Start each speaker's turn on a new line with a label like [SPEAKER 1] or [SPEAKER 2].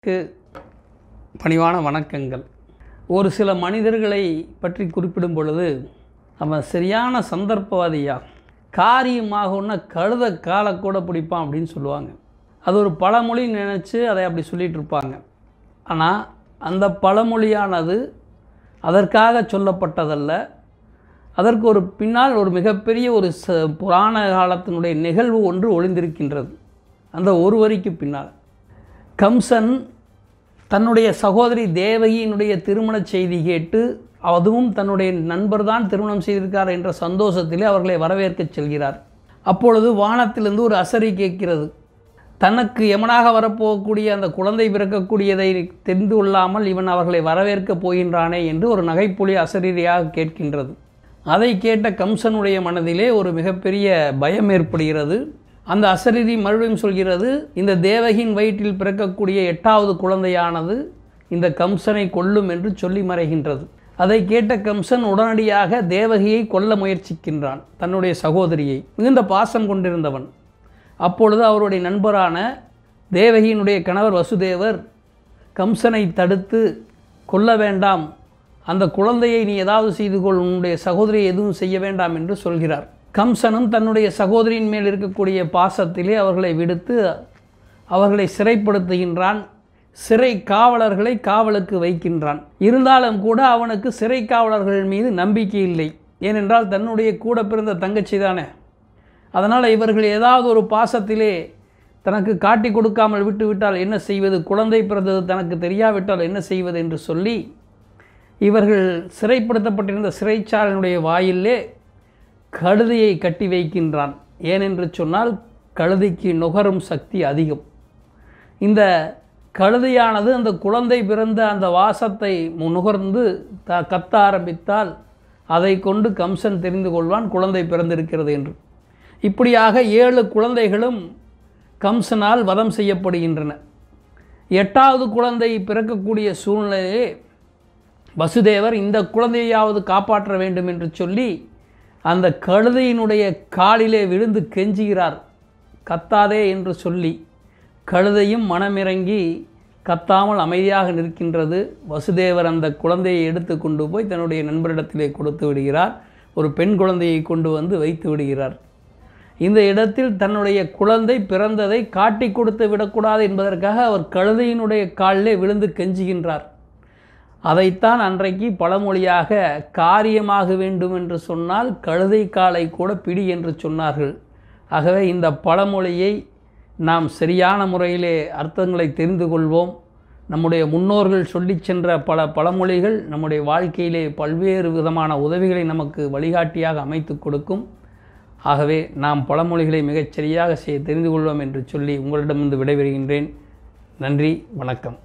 [SPEAKER 1] க்கு பணிவான வணக்கங்கள் ஒரு சில மனிதர்களை பற்றி குறிப்பிடும் பொழுது அவன் சரியான சந்தர்ப்பவாதியா காரியமாகவுன்னா கழுத காலை கூட பிடிப்பான் அப்படின்னு சொல்லுவாங்க அது ஒரு பழமொழி நினச்சி அதை அப்படி சொல்லிகிட்டு இருப்பாங்க ஆனால் அந்த பழமொழியானது அதற்காக சொல்லப்பட்டதல்ல அதற்கு ஒரு பின்னால் ஒரு மிகப்பெரிய ஒரு ச புராண காலத்தினுடைய நிகழ்வு ஒன்று ஒளிந்திருக்கின்றது அந்த ஒரு வரிக்கு பின்னால் கம்சன் தன்னுடைய சகோதரி தேவகியினுடைய திருமண செய்தி கேட்டு அதுவும் தன்னுடைய நண்பர் தான் திருமணம் செய்திருக்கார் என்ற சந்தோஷத்திலே அவர்களை வரவேற்கச் செல்கிறார் அப்பொழுது வானத்திலிருந்து ஒரு அசரி கேட்கிறது தனக்கு எமனாக வரப்போகக்கூடிய அந்த குழந்தை பிறக்கக்கூடியதை தெரிந்து கொள்ளாமல் இவன் அவர்களை வரவேற்கப் போகின்றானே என்று ஒரு நகைப்புலி அசரீரியாக கேட்கின்றது அதை கேட்ட கம்சனுடைய மனதிலே ஒரு மிகப்பெரிய பயம் ஏற்படுகிறது அந்த அசரீரி மறுபடியும் சொல்கிறது இந்த தேவகியின் வயிற்றில் பிறக்கக்கூடிய எட்டாவது குழந்தையானது இந்த கம்சனை கொல்லும் என்று சொல்லி மறைகின்றது அதை கேட்ட கம்சன் உடனடியாக தேவகியை கொல்ல முயற்சிக்கின்றான் தன்னுடைய சகோதரியை மிகுந்த பாசம் கொண்டிருந்தவன் அப்பொழுது அவருடைய நண்பரான தேவகியினுடைய கணவர் வசுதேவர் கம்சனை தடுத்து கொல்ல வேண்டாம் அந்த குழந்தையை நீ ஏதாவது செய்து கொள் உன்னுடைய சகோதரியை எதுவும் செய்ய வேண்டாம் என்று சொல்கிறார் கம்சனும் தன்னுடைய சகோதரியின் மேல் இருக்கக்கூடிய பாசத்திலே அவர்களை விடுத்து அவர்களை சிறைப்படுத்துகின்றான் சிறை காவலர்களை காவலுக்கு வைக்கின்றான் இருந்தாலும் கூட அவனுக்கு சிறை காவலர்கள் மீது நம்பிக்கை இல்லை ஏனென்றால் தன்னுடைய கூட பிறந்த தங்கச்சி தானே அதனால் இவர்கள் ஏதாவது ஒரு பாசத்திலே தனக்கு காட்டி கொடுக்காமல் விட்டுவிட்டால் என்ன செய்வது குழந்தை பிறந்தது தனக்கு தெரியாவிட்டால் என்ன செய்வது என்று சொல்லி இவர்கள் சிறைப்படுத்தப்பட்டிருந்த சிறைச்சாலையினுடைய வாயிலே கழுதையை கட்டி வைக்கின்றான் ஏனென்று சொன்னால் கழுதைக்கு நுகரும் சக்தி அதிகம் இந்த கழுதையானது அந்த குழந்தை பிறந்த அந்த வாசத்தை நுகர்ந்து த கத்த ஆரம்பித்தால் அதை கொண்டு கம்சன் தெரிந்து கொள்வான் குழந்தை பிறந்திருக்கிறது என்று இப்படியாக ஏழு குழந்தைகளும் கம்சனால் வதம் செய்யப்படுகின்றன எட்டாவது குழந்தை பிறக்கக்கூடிய சூழ்நிலையே வசுதேவர் இந்த குழந்தையாவது காப்பாற்ற வேண்டும் என்று சொல்லி அந்த கழுதையினுடைய காலிலே விழுந்து கெஞ்சுகிறார் கத்தாதே என்று சொல்லி கழுதையும் மனமிறங்கி கத்தாமல் அமைதியாக நிற்கின்றது வசுதேவர் அந்த குழந்தையை எடுத்து கொண்டு போய் தன்னுடைய நண்பரிடத்திலே கொடுத்து விடுகிறார் ஒரு பெண் குழந்தையை கொண்டு வந்து வைத்து விடுகிறார் இந்த இடத்தில் தன்னுடைய குழந்தை பிறந்ததை காட்டி கொடுத்து விடக்கூடாது என்பதற்காக அவர் கழுதையினுடைய காலிலே விழுந்து கெஞ்சுகின்றார் அதைத்தான் அன்றைக்கு பழமொழியாக காரியமாக வேண்டும் என்று சொன்னால் கழுதை காலை கூட பிடி என்று சொன்னார்கள் ஆகவே இந்த பழமொழியை நாம் சரியான முறையிலே அர்த்தங்களை தெரிந்து கொள்வோம் நம்முடைய முன்னோர்கள் சொல்லிச் சென்ற பல பழமொழிகள் நம்முடைய வாழ்க்கையிலே பல்வேறு விதமான உதவிகளை நமக்கு வழிகாட்டியாக அமைத்து கொடுக்கும் ஆகவே நாம் பழமொழிகளை மிகச் சரியாக செய்ய தெரிந்து கொள்வோம் என்று சொல்லி உங்களிடமிருந்து விடைபெறுகின்றேன் நன்றி வணக்கம்